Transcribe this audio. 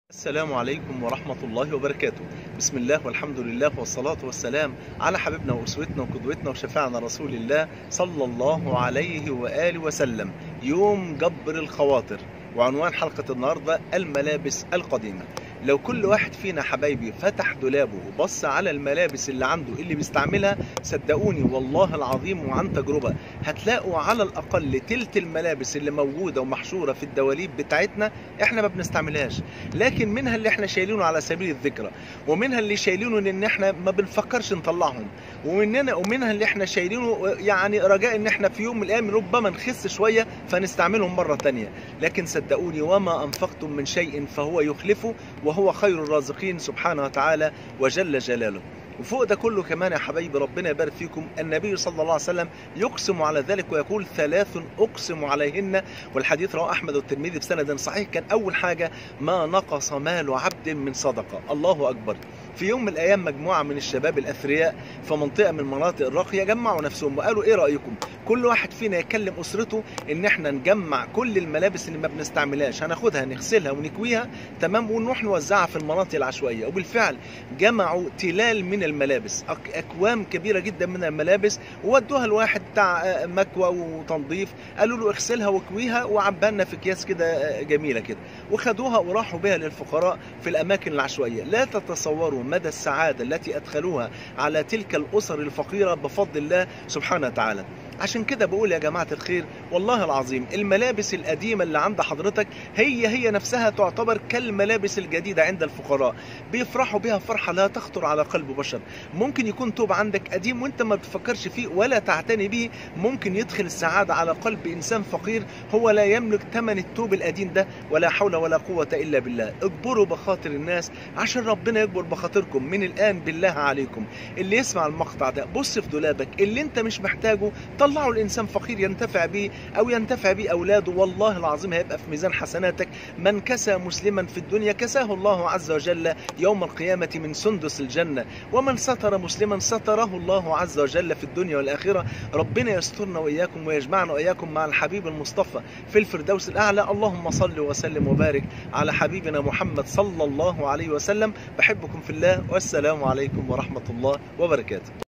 السلام عليكم ورحمة الله وبركاته بسم الله والحمد لله والصلاة والسلام على حبيبنا وأسوتنا وقدوتنا وشفاعنا رسول الله صلى الله عليه وآله وسلم يوم جبر الخواطر وعنوان حلقة النهاردة الملابس القديمة لو كل واحد فينا حبايبي فتح دولابه وبص على الملابس اللي عنده اللي بيستعملها صدقوني والله العظيم وعن تجربة هتلاقوا على الأقل تلت الملابس اللي موجودة ومحشورة في الدواليب بتاعتنا احنا ما بنستعملهاش لكن منها اللي احنا شايلينه على سبيل الذكرى ومنها اللي شايلينه ان احنا ما بنفكرش نطلعهم ومننا ومنها اللي احنا شايلينه يعني رجاء ان احنا في يوم من الايام ربما نخس شويه فنستعملهم مره تانية لكن صدقوني وما انفقتم من شيء فهو يخلفه وهو خير الرازقين سبحانه وتعالى وجل جلاله وفوق ده كله كمان يا حبايبي ربنا يبارك فيكم النبي صلى الله عليه وسلم يقسم على ذلك ويقول ثلاث اقسم عليهن والحديث رواه احمد والترمذي بسند صحيح كان اول حاجه ما نقص مال عبد من صدقه الله اكبر في يوم من الايام مجموعه من الشباب الاثرياء في منطقه من مناطق الراقيه جمعوا نفسهم وقالوا ايه رايكم كل واحد فينا يكلم اسرته ان احنا نجمع كل الملابس اللي ما بنستعملهاش هناخدها نغسلها ونكويها تمام ونروح نوزعها في المناطق العشوائيه وبالفعل جمعوا تلال من الملابس أك- اكوام كبيره جدا من الملابس وودوها لواحد بتاع آه، مكوى وتنظيف قالوا له اغسلها واكويها وعبها لنا في اكياس كده آه، جميله كده وخدوها وراحوا بها للفقراء في الاماكن العشوائيه لا تتصوروا مدى السعاده التي ادخلوها على تلك الاسر الفقيره بفضل الله سبحانه وتعالى عشان كده بقول يا جماعة الخير والله العظيم الملابس القديمة اللي عند حضرتك هي هي نفسها تعتبر كالملابس الجديدة عند الفقراء بيفرحوا بها فرحة لا تخطر على قلب بشر ممكن يكون توب عندك قديم وانت ما بتفكرش فيه ولا تعتني به ممكن يدخل السعادة على قلب إنسان فقير هو لا يملك ثمن التوب القديم ده ولا حول ولا قوة إلا بالله اجبروا بخاطر الناس عشان ربنا يجبر بخاطركم من الآن بالله عليكم اللي يسمع المقطع ده بص في دولابك اللي انت مش محتاجه طلعه الانسان فقير ينتفع به او ينتفع به اولاده والله العظيم هيبقى في ميزان حسناتك من كسى مسلما في الدنيا كساه الله عز وجل يوم القيامه من سندس الجنه ومن ستر مسلما ستره الله عز وجل في الدنيا والاخره ربنا يسترنا واياكم ويجمعنا واياكم مع الحبيب المصطفى في الفردوس الاعلى اللهم صل وسلم وبارك على حبيبنا محمد صلى الله عليه وسلم بحبكم في الله والسلام عليكم ورحمه الله وبركاته